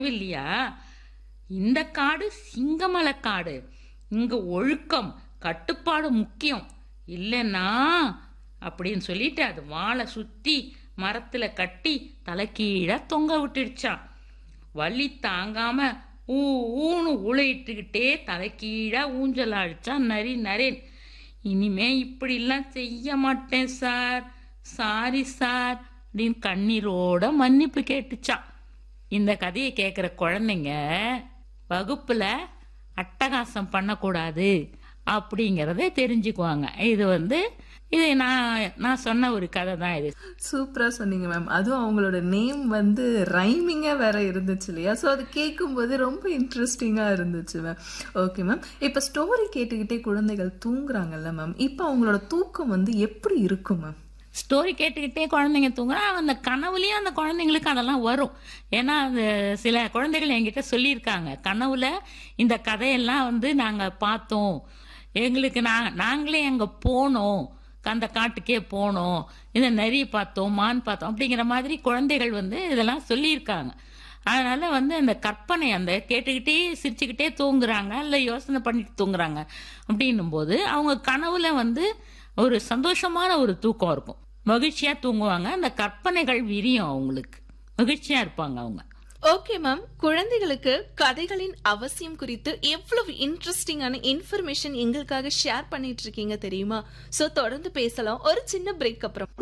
இல்லையா இந்த காடு சிங்கமலை காடு இங்க ஒழுக்கம் கட்டுப்பாடு முக்கியம் இல்லைன்னா அப்படின்னு சொல்லிட்டு அது வாழை சுத்தி மரத்துல கட்டி தலைக்கீழ தொங்க விட்டுடுச்சான் வலி தாங்காம ஊ ஊன்னு உழைட்டுக்கிட்டே தலைக்கீழ ஊஞ்சல் அடிச்சான் நரி நரேன் இனிமே இப்படிலாம் செய்ய மாட்டேன் சார் சாரி சார் அப்படின்னு கண்ணீரோட மன்னிப்பு கேட்டுச்சான் இந்த கதையை கேட்குற குழந்தைங்க வகுப்புல அட்டகாசம் பண்ணக்கூடாது அப்படிங்கிறத தெரிஞ்சுக்குவாங்க இது வந்து இது நான் நான் சொன்ன ஒரு கதை தான் இது சூப்பரா சொன்னீங்க மேம் அதுவும் அவங்களோட நேம் வந்து ரைமிங்கா வேற இருந்துச்சு இல்லையா ஸோ அது கேட்கும்போது ரொம்ப இன்ட்ரெஸ்டிங்கா இருந்துச்சு மேம் ஓகே மேம் இப்போ ஸ்டோரி கேட்டுக்கிட்டே குழந்தைகள் தூங்குறாங்கல்ல மேம் இப்போ அவங்களோட தூக்கம் வந்து எப்படி இருக்கும் மேம் ஸ்டோரி கேட்டுக்கிட்டே குழந்தைங்க தூங்குறா அந்த கனவுலயும் அந்த குழந்தைங்களுக்கு அதெல்லாம் வரும் ஏன்னா அந்த சில குழந்தைகள் என்கிட்ட சொல்லியிருக்காங்க கனவுல இந்த கதையெல்லாம் வந்து நாங்க பார்த்தோம் எங்களுக்கு நான் நாங்களே அங்க போனோம் அந்த காட்டுக்கே போனோம் இந்த நரி பார்த்தோம் மான் பார்த்தோம் அப்படிங்கிற மாதிரி குழந்தைகள் வந்து இதெல்லாம் சொல்லியிருக்காங்க அதனால வந்து அந்த கற்பனை அந்த கேட்டுக்கிட்டே சிரிச்சுக்கிட்டே தூங்குறாங்க இல்லை யோசனை பண்ணிட்டு தூங்குறாங்க அப்படின்னும் போது அவங்க கனவுல வந்து ஒரு சந்தோஷமான ஒரு தூக்கம் இருக்கும் மகிழ்ச்சியா தூங்குவாங்க அந்த கற்பனைகள் விரியும் அவங்களுக்கு மகிழ்ச்சியா இருப்பாங்க அவங்க ஓகே மேம் குழந்தைகளுக்கு கதைகளின் அவசியம் குறித்து எவ்வளவு இன்ட்ரெஸ்டிங்கான இன்ஃபர்மேஷன் எங்களுக்காக ஷேர் பண்ணிட்டு இருக்கீங்க தெரியுமா சோ தொடர்ந்து பேசலாம் ஒரு சின்ன பிரேக் அப்புறம்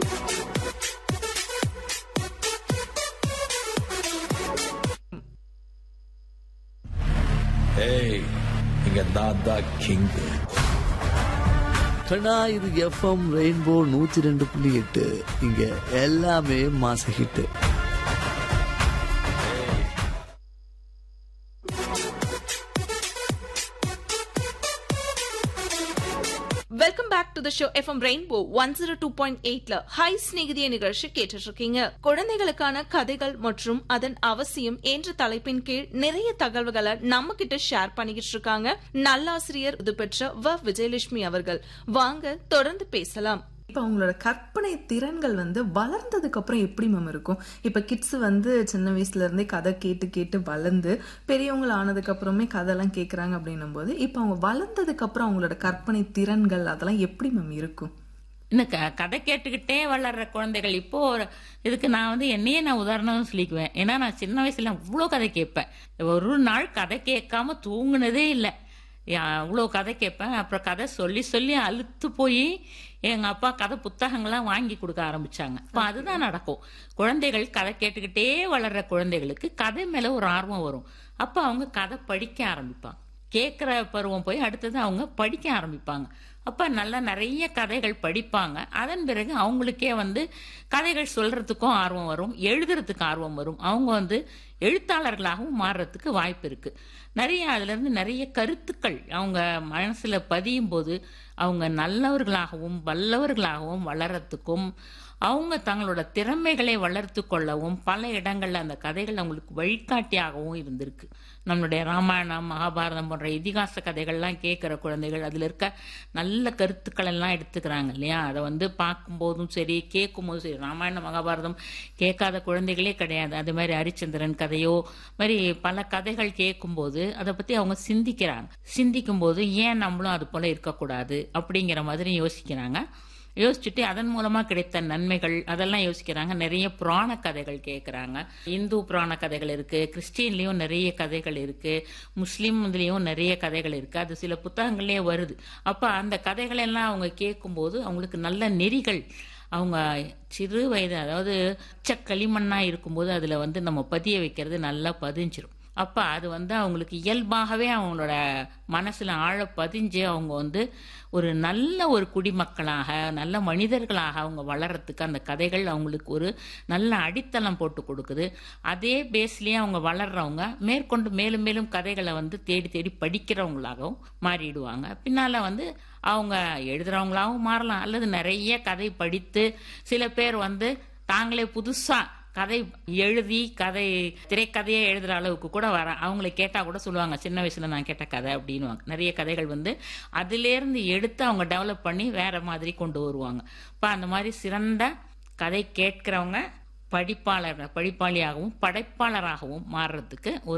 ஏய் இங்க நான் தான் கிங் கண்ணா இது எஃப்எம் ரெயின்போ நூத்தி ரெண்டு புள்ளி எட்டு இங்க எல்லாமே மாச hit welcome back to the show FM rainbow one zero two point எயிட்ல ஹை ஸ்நேகிதிய நிகழ்ச்சி கேட்டுட்டு இருக்கீங்க குழந்தைகளுக்கான கதைகள் மற்றும் அதன் அவசியம் என்ற தலைப்பின் கீழ் நிறைய தகவல்களை நம்ம கிட்ட ஷேர் பண்ணிக்கிட்டு இருக்காங்க நல்லாசிரியர் இது பெற்ற வ விஜயலட்சுமி அவர்கள் வாங்க தொடர்ந்து பேசலாம் இப்போ அவங்களோட கற்பனை திறன்கள் வந்து வளர்ந்ததுக்கு அப்புறம் எப்படி மேம் இருக்கும் இப்போ கிட்ஸ் வந்து சின்ன வயசுல இருந்தே கதை கேட்டு கேட்டு வளர்ந்து பெரியவங்க ஆனதுக்கு அப்புறமே கதைலாம் கேட்குறாங்க அப்படின்னும் போது இப்போ அவங்க வளர்ந்ததுக்கு அப்புறம் அவங்களோட கற்பனை திறன்கள் அதெல்லாம் எப்படி மேம் இருக்கும் இந்த க கதை கேட்டுக்கிட்டே வளர்ற குழந்தைகள் இப்போ ஒரு- இதுக்கு நான் வந்து என்னையே நான் உதாரணம் சொல்லிக்குவேன் ஏன்னா நான் சின்ன வயசுல அவ்வளோ கதை கேட்பேன் ஒரு நாள் கதை கேட்காம தூங்குனதே இல்லை அவ்வளோ கதை கேட்பேன் அப்புறம் கதை சொல்லி சொல்லி அழுத்து போய் எங்க அப்பா கதை புத்தகங்கள்லாம் வாங்கி கொடுக்க ஆரம்பிச்சாங்க இப்போ அதுதான் நடக்கும் குழந்தைகள் கதை கேட்டுக்கிட்டே வளர்ற குழந்தைகளுக்கு கதை மேல ஒரு ஆர்வம் வரும் அப்போ அவங்க கதை படிக்க ஆரம்பிப்பாங்க கேட்குற பருவம் போய் அடுத்தது அவங்க படிக்க ஆரம்பிப்பாங்க அப்போ நல்லா நிறைய கதைகள் படிப்பாங்க அதன் பிறகு அவங்களுக்கே வந்து கதைகள் சொல்றதுக்கும் ஆர்வம் வரும் எழுதுறதுக்கு ஆர்வம் வரும் அவங்க வந்து எழுத்தாளர்களாகவும் மாறுறதுக்கு வாய்ப்பு இருக்கு நிறைய அதுல இருந்து நிறைய கருத்துக்கள் அவங்க மனசுல பதியும் போது அவங்க நல்லவர்களாகவும் வல்லவர்களாகவும் வளரத்துக்கும் அவங்க தங்களோட திறமைகளை வளர்த்து கொள்ளவும் பல இடங்கள்ல அந்த கதைகள் அவங்களுக்கு வழிகாட்டியாகவும் இருந்திருக்கு நம்மளுடைய ராமாயணம் மகாபாரதம் போன்ற இதிகாச கதைகள்லாம் கேட்குற குழந்தைகள் அதில் இருக்க நல்ல கருத்துக்கள் எல்லாம் எடுத்துக்கிறாங்க இல்லையா அதை வந்து பார்க்கும்போதும் சரி கேட்கும்போதும் சரி ராமாயணம் மகாபாரதம் கேட்காத குழந்தைகளே கிடையாது அது மாதிரி ஹரிச்சந்திரன் கதையோ மாதிரி பல கதைகள் கேட்கும்போது அதை பற்றி அவங்க சிந்திக்கிறாங்க சிந்திக்கும் போது ஏன் நம்மளும் அது போல இருக்கக்கூடாது அப்படிங்கிற மாதிரி யோசிக்கிறாங்க யோசிச்சுட்டு அதன் மூலமா கிடைத்த நன்மைகள் அதெல்லாம் யோசிக்கிறாங்க நிறைய புராண கதைகள் கேட்குறாங்க இந்து புராண கதைகள் இருக்கு கிறிஸ்டின்லயும் நிறைய கதைகள் இருக்கு முஸ்லீம் இதுலயும் நிறைய கதைகள் இருக்கு அது சில புத்தகங்கள்லயே வருது அப்ப அந்த கதைகள் எல்லாம் அவங்க கேட்கும்போது அவங்களுக்கு நல்ல நெறிகள் அவங்க சிறு வயது அதாவது பச்சை களிமண்ணா இருக்கும்போது அதுல வந்து நம்ம பதிய வைக்கிறது நல்லா பதிஞ்சிரும் அப்ப அது வந்து அவங்களுக்கு இயல்பாகவே அவங்களோட மனசுல ஆழ பதிஞ்சு அவங்க வந்து ஒரு நல்ல ஒரு குடிமக்களாக நல்ல மனிதர்களாக அவங்க வளர்றதுக்கு அந்த கதைகள் அவங்களுக்கு ஒரு நல்ல அடித்தளம் போட்டு கொடுக்குது அதே பேஸ்லயே அவங்க வளர்றவங்க மேற்கொண்டு மேலும் மேலும் கதைகளை வந்து தேடி தேடி படிக்கிறவங்களாகவும் மாறிடுவாங்க பின்னால வந்து அவங்க எழுதுறவங்களாகவும் மாறலாம் அல்லது நிறைய கதை படித்து சில பேர் வந்து தாங்களே புதுசா கதை எழுதி கதை திரைக்கதையே எழுதுற அளவுக்கு கூட வர அவங்களை கேட்டா கூட சொல்லுவாங்க சின்ன வயசுல நான் கேட்ட கதை அப்படின்னுவாங்க நிறைய கதைகள் வந்து அதிலேருந்து எடுத்து அவங்க டெவலப் பண்ணி வேற மாதிரி கொண்டு வருவாங்க இப்போ அந்த மாதிரி சிறந்த கதை கேட்கிறவங்க படிப்பாளர் படிப்பாளியாகவும் படைப்பாளராகவும் மாறுறதுக்கு ஒரு